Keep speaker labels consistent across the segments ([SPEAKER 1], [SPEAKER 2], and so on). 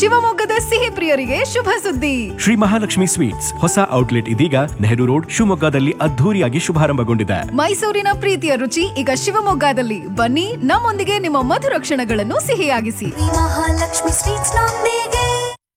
[SPEAKER 1] ಶಿವಮೊಗ್ಗದ ಸಿಹಿ ಪ್ರಿಯರಿಗೆ ಶುಭ ಸುದ್ದಿ
[SPEAKER 2] ಶ್ರೀ ಮಹಾಲಕ್ಷ್ಮಿ ಸ್ವೀಟ್ಸ್ ಹೊಸ ಔಟ್ಲೆಟ್ ಇದೀಗ ನೆಹರು ರೋಡ್ ಶಿವಮೊಗ್ಗದಲ್ಲಿ ಅದ್ಧೂರಿಯಾಗಿ ಶುಭಾರಂಭಗೊಂಡಿದೆ
[SPEAKER 1] ಮೈಸೂರಿನ ಪ್ರೀತಿಯ ರುಚಿ ಈಗ ಶಿವಮೊಗ್ಗದಲ್ಲಿ ಬನ್ನಿ ನಮ್ಮೊಂದಿಗೆ ನಿಮ್ಮ ಮಧುರ ಕ್ಷಣಗಳನ್ನು ಸಿಹಿಯಾಗಿಸಿ
[SPEAKER 3] ಮಹಾಲಕ್ಷ್ಮಿ ಸ್ವೀಟ್ಸ್ ನೊಂದಿಗೆ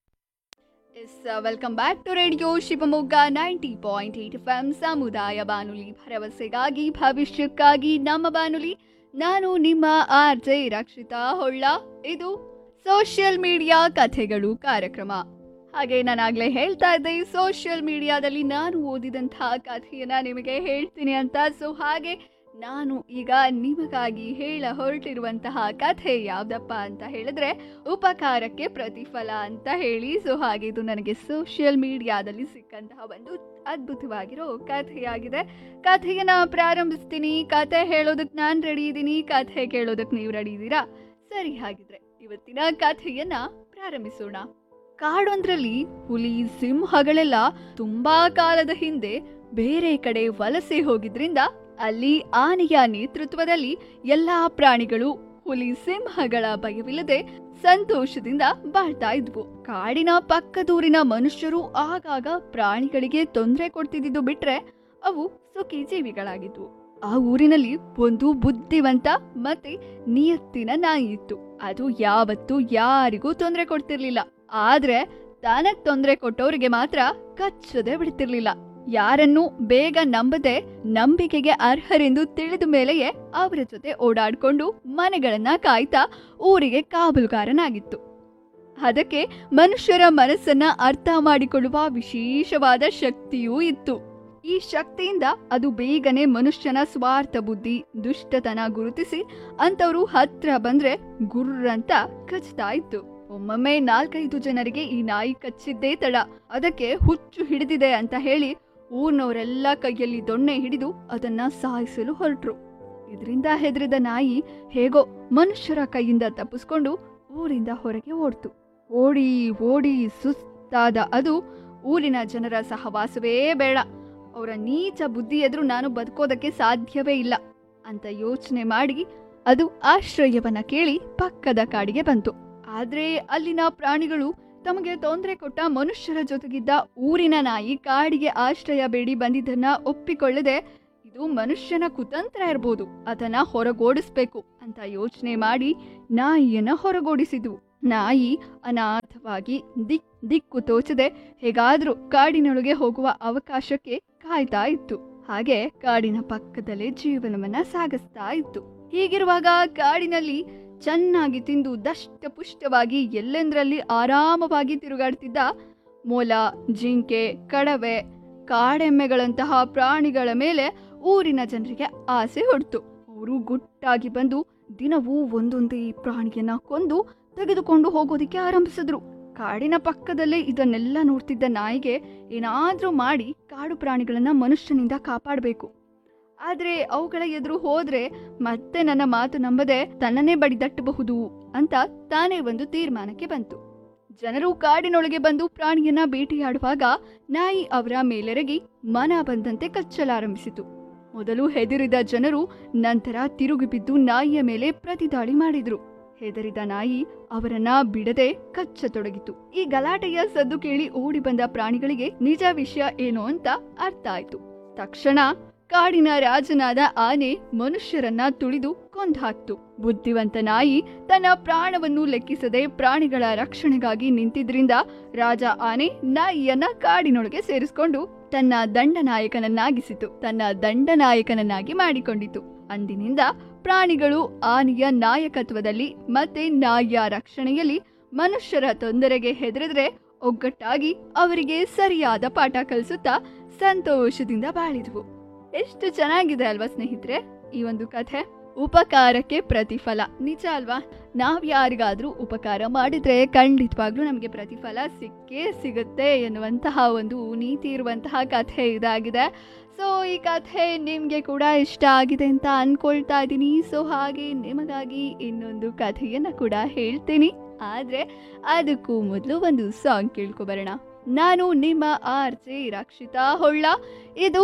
[SPEAKER 4] yes welcome back to radio Shivamogga ninety point eight F M ಸಮುದಾಯ ಬಾನುಲಿ ಭರವಸೆಗಾಗಿ ಭವಿಷ್ಯಕ್ಕಾಗಿ ನಮ್ಮ ಬಾನುಲಿ ನಾನು ನಿಮ್ಮ ಆರ್ ಜೆ ರಕ್ಷಿತಾ ಹೊಳ್ಳ ಇದು ಸೋಷಿಯಲ್ ಮೀಡಿಯಾ ಕಥೆಗಳು ಕಾರ್ಯಕ್ರಮ ಹಾಗೆ ನಾನಾಗಲೇ ಹೇಳ್ತಾ ಇದ್ದೆ ಸೋಷಿಯಲ್ ಮೀಡಿಯಾದಲ್ಲಿ ನಾನು ಓದಿದಂತಹ ಕಥೆಯನ್ನ ನಿಮಗೆ ಹೇಳ್ತೀನಿ ಅಂತ ಸೊ ಹಾಗೆ ನಾನು ಈಗ ನಿಮಗಾಗಿ ಹೇಳ ಹೊರಟಿರುವಂತಹ ಕಥೆ ಯಾವ್ದಪ್ಪ ಅಂತ ಹೇಳಿದ್ರೆ ಉಪಕಾರಕ್ಕೆ ಪ್ರತಿಫಲ ಅಂತ ಹೇಳಿ ಸೊ ಹಾಗೆ ಇದು ನನಗೆ ಸೋಷಿಯಲ್ ಮೀಡಿಯಾದಲ್ಲಿ ಸಿಕ್ಕಂತಹ ಒಂದು ಅದ್ಭುತವಾಗಿರೋ ಕಥೆಯಾಗಿದೆ ಕಥೆಯನ್ನ ಪ್ರಾರಂಭಿಸ್ತೀನಿ ಕಥೆ ಹೇಳೋದಕ್ಕೆ ನಾನು ರೆಡಿ ಇದ್ದೀನಿ ಕಥೆ ಕೇಳೋದಕ್ಕೆ ನೀವು ರೆಡಿ ಇದ್ದೀರಾ ಸರಿ ಹಾಗಿದ್ರೆ ಇವತ್ತಿನ ಕಥೆಯನ್ನ ಪ್ರಾರಂಭಿಸೋಣ ಕಾಡೊಂದ್ರಲ್ಲಿ ಹುಲಿ ಸಿಂಹಗಳೆಲ್ಲ ತುಂಬಾ ಕಾಲದ ಹಿಂದೆ ಬೇರೆ ಕಡೆ ವಲಸೆ ಹೋಗಿದ್ರಿಂದ ಅಲ್ಲಿ ಆನೆಯ ನೇತೃತ್ವದಲ್ಲಿ ಎಲ್ಲಾ ಪ್ರಾಣಿಗಳು ಹುಲಿ ಸಿಂಹಗಳ ಭಯವಿಲ್ಲದೆ ಸಂತೋಷದಿಂದ ಬಾಳ್ತಾ ಇದ್ವು ಕಾಡಿನ ಪಕ್ಕದೂರಿನ ಮನುಷ್ಯರು ಆಗಾಗ ಪ್ರಾಣಿಗಳಿಗೆ ತೊಂದರೆ ಕೊಡ್ತಿದ್ದು ಬಿಟ್ರೆ ಅವು ಸುಖಿ ಜೀವಿಗಳಾಗಿದ್ವು ಆ ಊರಿನಲ್ಲಿ ಒಂದು ಬುದ್ಧಿವಂತ ಮತ್ತೆ ನಿಯತ್ತಿನ ನಾಯಿ ಇತ್ತು ಅದು ಯಾವತ್ತೂ ಯಾರಿಗೂ ತೊಂದರೆ ಕೊಡ್ತಿರ್ಲಿಲ್ಲ ಆದ್ರೆ ತನಗ್ ತೊಂದರೆ ಕೊಟ್ಟವರಿಗೆ ಮಾತ್ರ ಕಚ್ಚದೆ ಬಿಡ್ತಿರ್ಲಿಲ್ಲ ಯಾರನ್ನು ಬೇಗ ನಂಬದೆ ನಂಬಿಕೆಗೆ ಅರ್ಹರೆಂದು ತಿಳಿದ ಮೇಲೆಯೇ ಅವರ ಜೊತೆ ಓಡಾಡ್ಕೊಂಡು ಮನೆಗಳನ್ನ ಕಾಯ್ತಾ ಊರಿಗೆ ಕಾವಲುಗಾರನಾಗಿತ್ತು ಅದಕ್ಕೆ ಮನುಷ್ಯರ ಮನಸ್ಸನ್ನ ಅರ್ಥ ಮಾಡಿಕೊಳ್ಳುವ ವಿಶೇಷವಾದ ಶಕ್ತಿಯೂ ಇತ್ತು ಈ ಶಕ್ತಿಯಿಂದ ಅದು ಬೇಗನೆ ಮನುಷ್ಯನ ಸ್ವಾರ್ಥ ಬುದ್ಧಿ ದುಷ್ಟತನ ಗುರುತಿಸಿ ಅಂತವರು ಹತ್ರ ಬಂದ್ರೆ ಗುರ್ರಂತ ಕಚ್ತಾ ಇತ್ತು ಒಮ್ಮೊಮ್ಮೆ ನಾಲ್ಕೈದು ಜನರಿಗೆ ಈ ನಾಯಿ ಕಚ್ಚಿದ್ದೇ ತಡ ಅದಕ್ಕೆ ಹುಚ್ಚು ಹಿಡಿದಿದೆ ಅಂತ ಹೇಳಿ ಊರ್ನವರೆಲ್ಲ ಕೈಯಲ್ಲಿ ದೊಣ್ಣೆ ಹಿಡಿದು ಅದನ್ನ ಸಾಯಿಸಲು ಹೊರಟ್ರು ಇದರಿಂದ ಹೆದರಿದ ನಾಯಿ ಹೇಗೋ ಮನುಷ್ಯರ ಕೈಯಿಂದ ತಪ್ಪಿಸ್ಕೊಂಡು ಊರಿಂದ ಹೊರಗೆ ಓಡ್ತು ಓಡಿ ಓಡಿ ಸುಸ್ತಾದ ಅದು ಊರಿನ ಜನರ ಸಹವಾಸವೇ ಬೇಡ ಅವರ ನೀಚ ಬುದ್ಧಿ ಎದುರು ನಾನು ಬದುಕೋದಕ್ಕೆ ಸಾಧ್ಯವೇ ಇಲ್ಲ ಅಂತ ಯೋಚನೆ ಮಾಡಿ ಅದು ಆಶ್ರಯವನ್ನ ಕೇಳಿ ಪಕ್ಕದ ಕಾಡಿಗೆ ಬಂತು ಆದ್ರೆ ಅಲ್ಲಿನ ಪ್ರಾಣಿಗಳು ತಮಗೆ ತೊಂದರೆ ಕೊಟ್ಟ ಮನುಷ್ಯರ ಜೊತೆಗಿದ್ದ ಊರಿನ ನಾಯಿ ಕಾಡಿಗೆ ಆಶ್ರಯ ಬೇಡಿ ಬಂದಿದ್ದನ್ನ ಒಪ್ಪಿಕೊಳ್ಳದೆ ಇದು ಮನುಷ್ಯನ ಕುತಂತ್ರ ಇರ್ಬೋದು ಅದನ್ನ ಹೊರಗೋಡಿಸ್ಬೇಕು ಅಂತ ಯೋಚನೆ ಮಾಡಿ ನಾಯಿಯನ್ನ ಹೊರಗೋಡಿಸಿದ್ವು ನಾಯಿ ಅನಾಥವಾಗಿ ದಿಕ್ ದಿಕ್ಕು ತೋಚದೆ ಹೇಗಾದ್ರೂ ಕಾಡಿನೊಳಗೆ ಹೋಗುವ ಅವಕಾಶಕ್ಕೆ ಕಾಯ್ತಾ ಇತ್ತು ಹಾಗೆ ಕಾಡಿನ ಪಕ್ಕದಲ್ಲೇ ಜೀವನವನ್ನ ಸಾಗಿಸ್ತಾ ಇತ್ತು ಹೀಗಿರುವಾಗ ಕಾಡಿನಲ್ಲಿ ಚೆನ್ನಾಗಿ ತಿಂದು ದಷ್ಟಪುಷ್ಟವಾಗಿ ಎಲ್ಲೆಂದರಲ್ಲಿ ಆರಾಮವಾಗಿ ತಿರುಗಾಡ್ತಿದ್ದ ಮೊಲ ಜಿಂಕೆ ಕಡವೆ ಕಾಡೆಮ್ಮೆಗಳಂತಹ ಪ್ರಾಣಿಗಳ ಮೇಲೆ ಊರಿನ ಜನರಿಗೆ ಆಸೆ ಹೊಡ್ತು ಅವರು ಗುಟ್ಟಾಗಿ ಬಂದು ದಿನವೂ ಒಂದೊಂದೇ ಪ್ರಾಣಿಯನ್ನ ಕೊಂದು ತೆಗೆದುಕೊಂಡು ಹೋಗೋದಿಕ್ಕೆ ಆರಂಭಿಸಿದ್ರು ಕಾಡಿನ ಪಕ್ಕದಲ್ಲೇ ಇದನ್ನೆಲ್ಲ ನೋಡ್ತಿದ್ದ ನಾಯಿಗೆ ಏನಾದ್ರೂ ಮಾಡಿ ಕಾಡು ಪ್ರಾಣಿಗಳನ್ನ ಮನುಷ್ಯನಿಂದ ಕಾಪಾಡಬೇಕು ಆದ್ರೆ ಅವುಗಳ ಎದುರು ಹೋದ್ರೆ ಮತ್ತೆ ನನ್ನ ಮಾತು ನಂಬದೆ ತನ್ನನ್ನೇ ಬಡಿದಟ್ಟಬಹುದು ಅಂತ ತಾನೇ ಒಂದು ತೀರ್ಮಾನಕ್ಕೆ ಬಂತು ಜನರು ಕಾಡಿನೊಳಗೆ ಬಂದು ಪ್ರಾಣಿಯನ್ನ ಬೇಟೆಯಾಡುವಾಗ ನಾಯಿ ಅವರ ಮೇಲೆರಗಿ ಮನ ಬಂದಂತೆ ಕಚ್ಚಲಾರಂಭಿಸಿತು ಮೊದಲು ಹೆದರಿದ ಜನರು ನಂತರ ತಿರುಗಿ ಬಿದ್ದು ನಾಯಿಯ ಮೇಲೆ ಪ್ರತಿದಾಳಿ ಮಾಡಿದ್ರು ಹೆದರಿದ ನಾಯಿ ಅವರನ್ನ ಬಿಡದೆ ಕಚ್ಚತೊಡಗಿತು ಈ ಗಲಾಟೆಯ ಸದ್ದು ಕೇಳಿ ಓಡಿ ಬಂದ ಪ್ರಾಣಿಗಳಿಗೆ ನಿಜ ವಿಷಯ ಏನು ಅಂತ ಅರ್ಥ ಆಯ್ತು ತಕ್ಷಣ ಕಾಡಿನ ರಾಜನಾದ ಆನೆ ಮನುಷ್ಯರನ್ನ ತುಳಿದು ಕೊಂದ್ಹಾಕ್ತು ಬುದ್ಧಿವಂತ ನಾಯಿ ತನ್ನ ಪ್ರಾಣವನ್ನು ಲೆಕ್ಕಿಸದೆ ಪ್ರಾಣಿಗಳ ರಕ್ಷಣೆಗಾಗಿ ನಿಂತಿದ್ರಿಂದ ರಾಜ ಆನೆ ನಾಯಿಯನ್ನ ಕಾಡಿನೊಳಗೆ ಸೇರಿಸಿಕೊಂಡು ತನ್ನ ದಂಡನಾಯಕನನ್ನಾಗಿಸಿತು ತನ್ನ ದಂಡನಾಯಕನನ್ನಾಗಿ ಮಾಡಿಕೊಂಡಿತು ಅಂದಿನಿಂದ ಪ್ರಾಣಿಗಳು ಆನೆಯ ನಾಯಕತ್ವದಲ್ಲಿ ಮತ್ತೆ ನಾಯಿಯ ರಕ್ಷಣೆಯಲ್ಲಿ ಮನುಷ್ಯರ ತೊಂದರೆಗೆ ಹೆದರಿದ್ರೆ ಒಗ್ಗಟ್ಟಾಗಿ ಅವರಿಗೆ ಸರಿಯಾದ ಪಾಠ ಕಲಿಸುತ್ತಾ ಸಂತೋಷದಿಂದ ಬಾಳಿದ್ವು ಎಷ್ಟು ಚೆನ್ನಾಗಿದೆ ಅಲ್ವಾ ಸ್ನೇಹಿತರೆ ಈ ಒಂದು ಕಥೆ ಉಪಕಾರಕ್ಕೆ ಪ್ರತಿಫಲ ನಿಜ ಅಲ್ವಾ ನಾವ್ ಯಾರಿಗಾದ್ರೂ ಉಪಕಾರ ಮಾಡಿದ್ರೆ ಖಂಡಿತವಾಗ್ಲೂ ನಮಗೆ ಪ್ರತಿಫಲ ಸಿಕ್ಕೇ ಸಿಗುತ್ತೆ ಎನ್ನುವಂತಹ ಒಂದು ನೀತಿ ಇರುವಂತಹ ಕಥೆ ಇದಾಗಿದೆ ಸೊ ಈ ಕಥೆ ನಿಮಗೆ ಕೂಡ ಇಷ್ಟ ಆಗಿದೆ ಅಂತ ಅನ್ಕೊಳ್ತಾ ಇದ್ದೀನಿ ಸೊ ಹಾಗೆ ನಿಮಗಾಗಿ ಇನ್ನೊಂದು ಕಥೆಯನ್ನ ಕೂಡ ಹೇಳ್ತೀನಿ ಆದ್ರೆ ಅದಕ್ಕೂ ಮೊದಲು ಒಂದು ಸಾಂಗ್ ಕೇಳ್ಕೊಬರೋಣ ನಾನು ನಿಮ್ಮ ಆರ್ ಜೆ ರಕ್ಷಿತಾ ಹೊಳ್ಳ ಇದು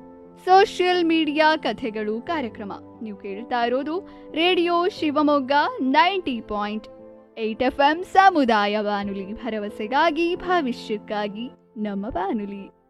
[SPEAKER 4] ಸೋಷಿಯಲ್ ಮೀಡಿಯಾ ಕಥೆಗಳು ಕಾರ್ಯಕ್ರಮ ನೀವು ಕೇಳ್ತಾ ಇರೋದು radio Shivamogga ninety point eight F M ಸಮುದಾಯ ಬಾನುಲಿ ಭರವಸೆಗಾಗಿ ಭವಿಷ್ಯಕ್ಕಾಗಿ ನಮ್ಮ ಬಾನುಲಿ